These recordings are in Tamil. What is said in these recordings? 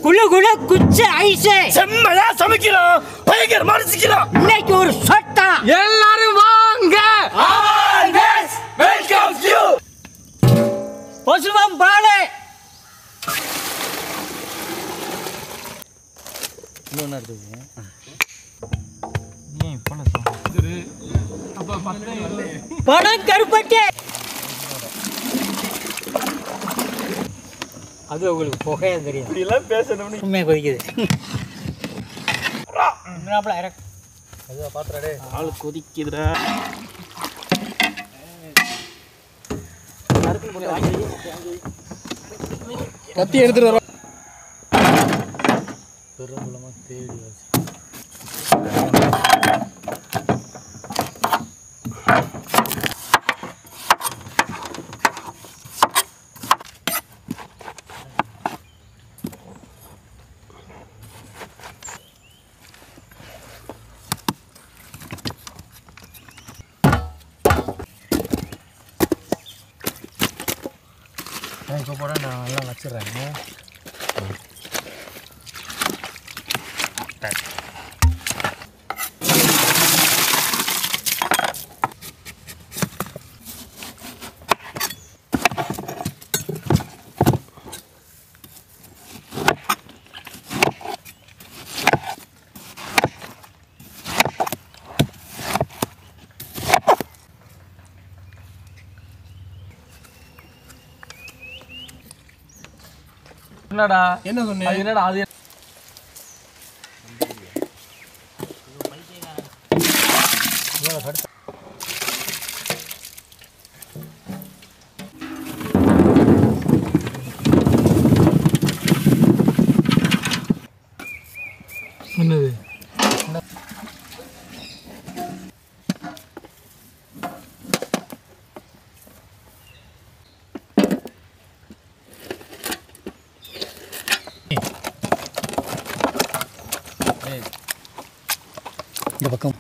குளு குளு குச்ச ஐஸு செம்மையா சமைக்கிறோம் பயங்கரமா ரசிக்கிறோம் இன்னைக்கு ஒரு சொட்டா எல்லாரும் வாங்க ஆல்வேஸ் வெல்கம் யூ பசுவம் பாலு பணம் கருப்பட்டி அது உங்களுக்கு புகையா தெரியும் இப்படி எல்லாம் பேசணும்னு உண்மையாக கொதிக்குது என்னப்பா இறக்கு ஆளு கொதிக்குதுடா கத்தி எடுத்துட்டு வரோம் இப்போ போட நான் எல்லாம் வச்சிடுறேன் என்னடா என்ன சொன்னேன் அது என்னடா அது என்னது இந்த பக்கம்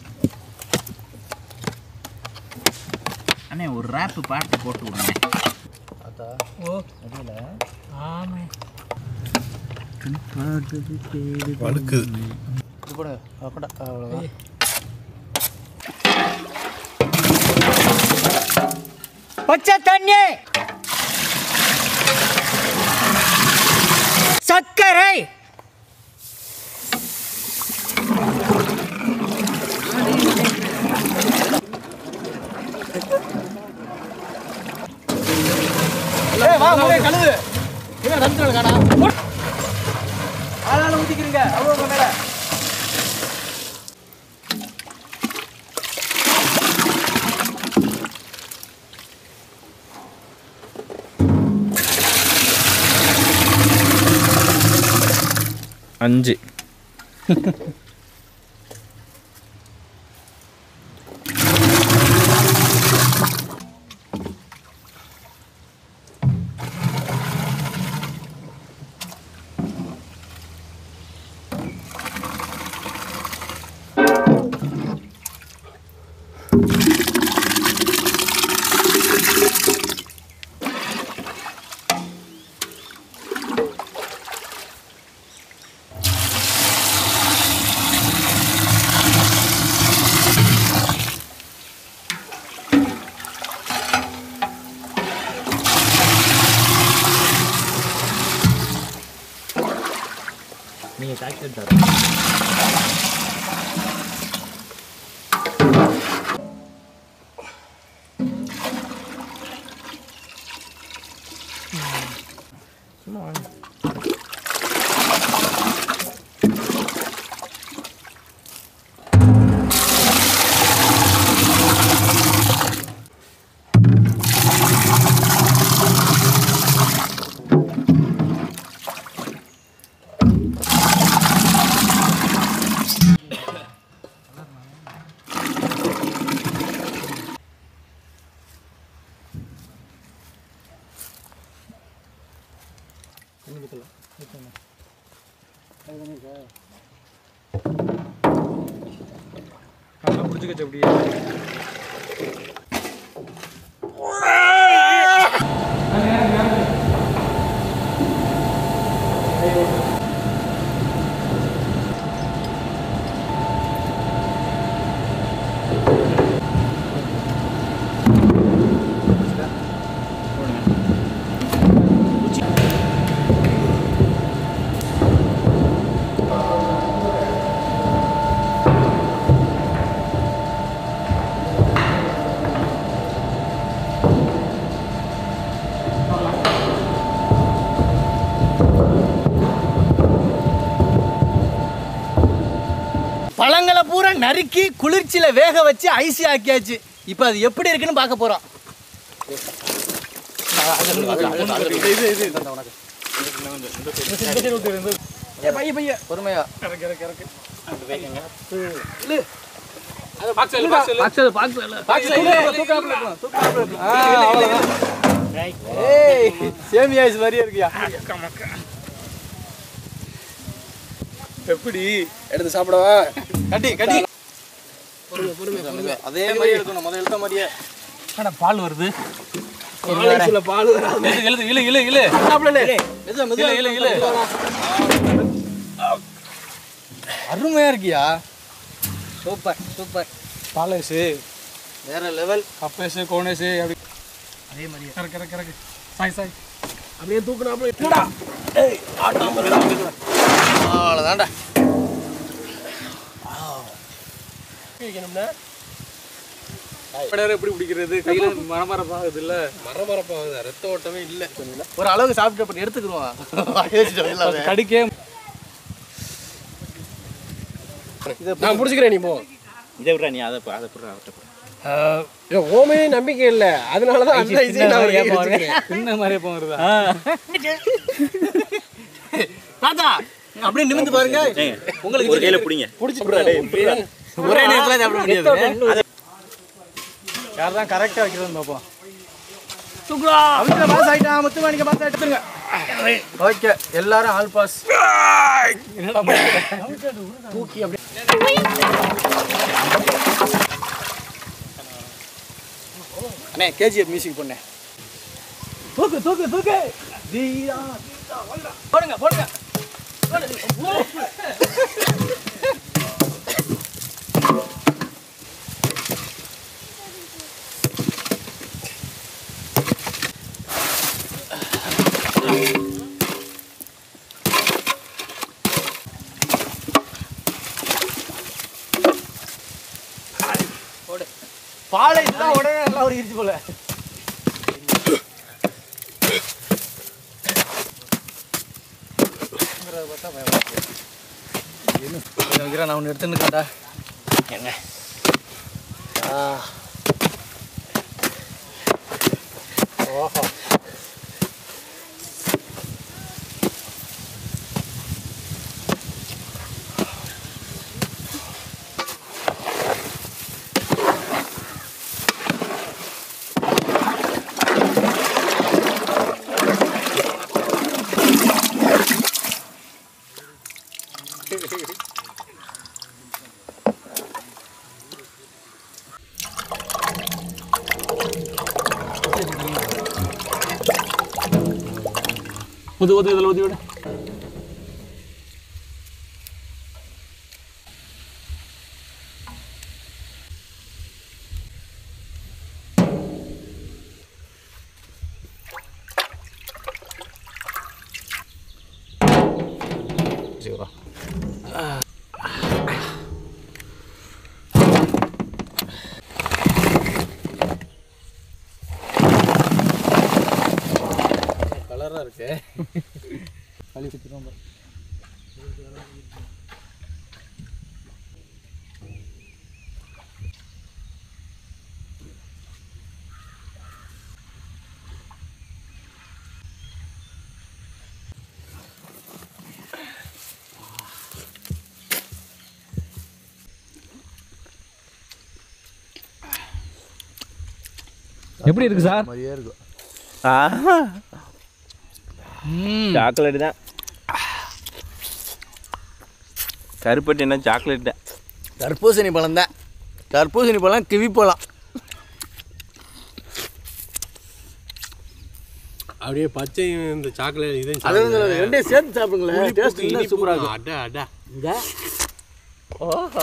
அண்ணே ஒரு ரேப் பாட்டு போட்டு விடுங்க ஓ ஆமே வழுக்குது பச்சை தண்ணி சர்க்கரை வா முறைய கழுவு என்ன ரத்தம் காடா ஆளால ஊத்திக்கிறீங்க அவ்வளோ மேல அஞ்சு நீங்கள் டாக்டர் தர நல்லா பிடிச்சிக்கச்சு அப்படியே ஆ பழங்களை பூரா நறுக்கி குளிர்ச்சியில் வேக வச்சு ஐசி ஆக்கியாச்சு இப்போ அது எப்படி இருக்குன்னு பார்க்க போகிறோம் பொறுமையா ஏய் சேமியா ஐஸ் மாதிரியே இருக்கியா எப்படி எடுத்து சாப்பிடவா கட்டி கட்டி அதே மாதிரி எடுக்கணும் முதல்ல எடுத்த மாதிரியே பால் வருது பால் வராது இழு இழு இழு இழு மெதுவா மெதுவா இழு, இழு. அருமையா இருக்கியா சூப்பர் சூப்பர் பாலேஸு வேற லெவல் கப்பேஸு கோனேஸு அப்படி அதே மாதிரியே கறக்கு கறக்கு கறக்கு சாய் சாய் அப்படியே தூக்கணும் அவ்வளோதான்டா எப்படி பிடிக்கிறது கையில மரமரப்பாகுது இல்ல மரமரப்பாகுது ரத்த ஓட்டமே இல்ல ஒரு அளவுக்கு சாப்பிட்டு அப்புறம் எடுத்துக்கிறோம் கடிக்கே நான் பிடிச்சிக்கிறேன் நீ போ இதை விட்றா நீ அதை அதை புடுறா அவர்கிட்ட புடு. ஓமே நம்பிக்கை இல்ல அதனாலதான் அந்த ஐஸே நான் வெளியே வச்சுக்கிறேன். சின்ன மாதிரியே போகிறதா தாத்தா அப்படியே நிமிந்து பாருங்க உங்களுக்கு ஒரு கையில் பிடிங்க ஒரே நேரத்தில் சாப்பிட முடியாது யார் தான் கரெக்டாக வைக்கிறதுன்னு பார்ப்போம் அவங்க பாஸ் ஆகிட்டான் முத்துமாணிக்க பாஸ் எடுத்துருங்க ஓகே எல்லாரும் ஆல் பாஸ் தூக்கி அப்படியே அண்ணே கேஜிஎஃப் மியூசிக் பண்ணேன் தூக்கு தூக்கு தூக்கு தீரா தீரா, வல்லா. போடுங்க போடுங்க பாலை தான் உடனே நல்லா ஒரு இருச்சு போல நான் ஒன்று எடுத்துன்னு ஏங்க ஓஹோ ஊது ஊது இதில் ஊதி விடு சரிவா கலராக இருக்கு களி குத்திரும் எப்படி இருக்கு சார் மாதிரியே இருக்கும் சாக்லேட் தான் கருப்பட்டி என்ன சாக்லேட் தான் தர்பூசணி பழம் தான் தர்பூசணி பழம் கிவி பழம் அப்படியே பச்சையும் இந்த சாக்லேட் இதையும் அது வந்து சாப்பிடுங்க. ரெண்டையும் சேர்த்து சாப்பிடுங்களேன் புளிப்புக்கு டேஸ்ட் இன்னும் இனிப்புக்கு சூப்பராக இருக்கும் அட அட இங்க ஓஹோ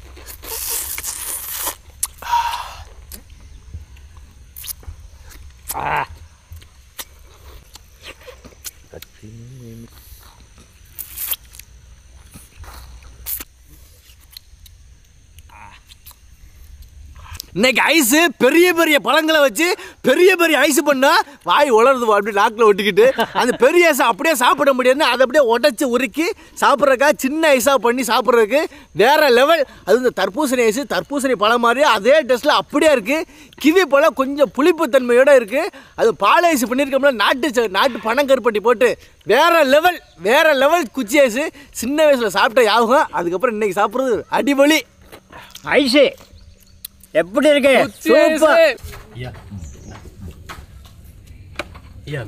இன்னைக்கு ஐஸு பெரிய பெரிய பழங்களை வச்சு பெரிய பெரிய ஐஸ் பண்ணா வாய் உலருது அப்படி நாக்கில் ஒட்டிக்கிட்டு அந்த பெரிய ஐஸை அப்படியே சாப்பிட முடியாதுன்னு அதை அப்படியே உடச்சி உருக்கி சாப்பிட்றக்கா சின்ன ஐஸாக பண்ணி சாப்பிட்றதுக்கு வேற லெவல் அது இந்த தர்பூசணி ஐஸு தர்பூசணி பழம் மாதிரி அதே டேஸ்ட்டில் அப்படியே இருக்குது கிவி பழம் கொஞ்சம் புளிப்புத்தன்மையோட இருக்குது அது பால் ஐஸ் பண்ணியிருக்கோம்ல நாட்டு ச- நாட்டு பனங்கருப்பட்டி போட்டு வேற லெவல் வேற லெவல் குச்சி ஐஸு சின்ன வயசில் சாப்பிட்ட யாபகம் அதுக்கப்புறம் இன்னைக்கு சாப்பிட்றது அடிபொலி ஐஸு எப்படி இருக்கு குச்சி சூப்பர் ஐஸு. ஐயா ஐயா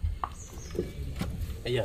ஐயா